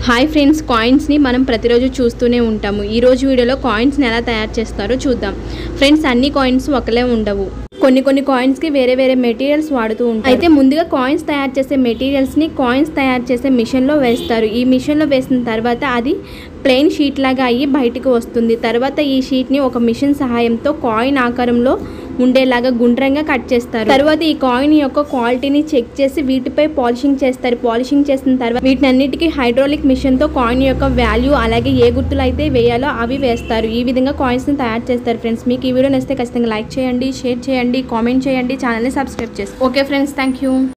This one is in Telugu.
హాయ్ ఫ్రెండ్స్ కాయిన్స్ని మనం ప్రతిరోజు చూస్తూనే ఉంటాము ఈ రోజు వీడియోలో కాయిన్స్ని ఎలా తయారు చేస్తారో చూద్దాం ఫ్రెండ్స్ అన్ని కాయిన్స్ ఒకలే ఉండవు కొన్ని కొన్ని కాయిన్స్కి వేరే వేరే మెటీరియల్స్ వాడుతూ ఉంటారు అయితే ముందుగా కాయిన్స్ తయారు చేసే మెటీరియల్స్ని కాయిన్స్ తయారు చేసే మిషన్లో వేస్తారు ఈ మిషన్లో వేసిన తర్వాత అది ప్లెయిన్ షీట్ లాగా అయ్యి బయటకు వస్తుంది తర్వాత ఈ షీట్ని ఒక మిషన్ సహాయంతో కాయిన్ ఆకారంలో ఉండేలాగా గుండ్రంగా కట్ చేస్తారు తర్వాత ఈ కాయిన్ యొక్క క్వాలిటీని చెక్ చేసి వీటిపై పాలిషింగ్ చేస్తారు పాలిషింగ్ చేసిన తర్వాత వీటన్నిటికీ హైడ్రాలిక్ మిషన్ తో కాయిన్ యొక్క వాల్యూ అలాగే ఏ గుర్తులు అయితే వేయాలో అవి వేస్తారు ఈ విధంగా కాయిన్స్ ని తయారు చేస్తారు ఫ్రెండ్స్ మీకు ఈ వీడియో నచ్చితే ఖచ్చితంగా లైక్ చేయండి షేర్ చేయండి కామెంట్ చేయండి ఛానల్ని సబ్స్క్రైబ్ చేసి ఓకే ఫ్రెండ్స్ థ్యాంక్ యూ